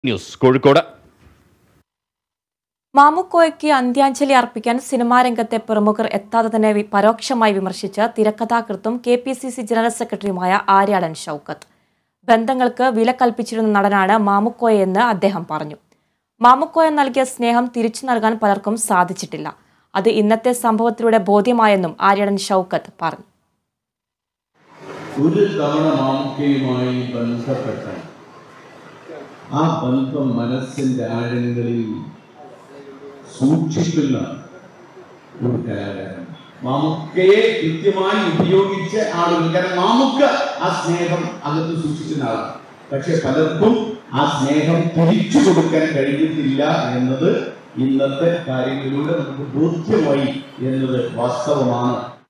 news Kozhikode മാമുക്കോയ്ക്ക് അന്ത്യാഞ്ജലി അർപ്പിക്കാൻ cinema രംഗത്തെ പ്രമുഖർ എത്താതെ തന്നെ വി- പരോക്ഷമായി വിമർശിച്ച് തിരക്കഥാകൃത്തും K P C C general സെക്രട്ടറിയുമായ ആര്യാടൻ ഷൗക്കത്ത് ബന്ധങ്ങൾക്ക് വില കൽപ്പിച്ചിരുന്ന നടനാണ് മാമുക്കോയ എന്ന് അദ്ദേഹം പറഞ്ഞു മാമുക്കോയ നൽകിയ സ്നേഹം തിരിച്ചു നൽകാൻ പലർക്കും സാധിച്ചിട്ടില്ല അത് ഇന്നത്തെ സംഭവത്തിലൂടെ ബോധ്യമായെന്നും ആര്യാടൻ ഷൗക്കത്ത് പറഞ്ഞു ഒരു തവണ മാമുക്കയുമായി ബന്ധപ്പെട്ട ആ ബന്ധം മനസ്സിന്റെ ആഴങ്ങളിൽ സൂക്ഷിക്കുന്ന ഒരു കലാകാരൻ മാമുക്കയെ കൃത്യമായി ഉപയോഗിച്ച ആളുകൾ കാരണം മാമുക്ക ആ സ്നേഹം അകത്ത് സൂക്ഷിക്കുന്ന ആളാണ് പക്ഷെ പലർക്കും ആ സ്നേഹം തിരിച്ചു കൊടുക്കാൻ കഴിഞ്ഞിട്ടില്ല എന്നത് ഇന്നത്തെ കാര്യങ്ങളിലൂടെ നമുക്ക് ബോധ്യമായി എന്നത് വാസ്തവമാണ്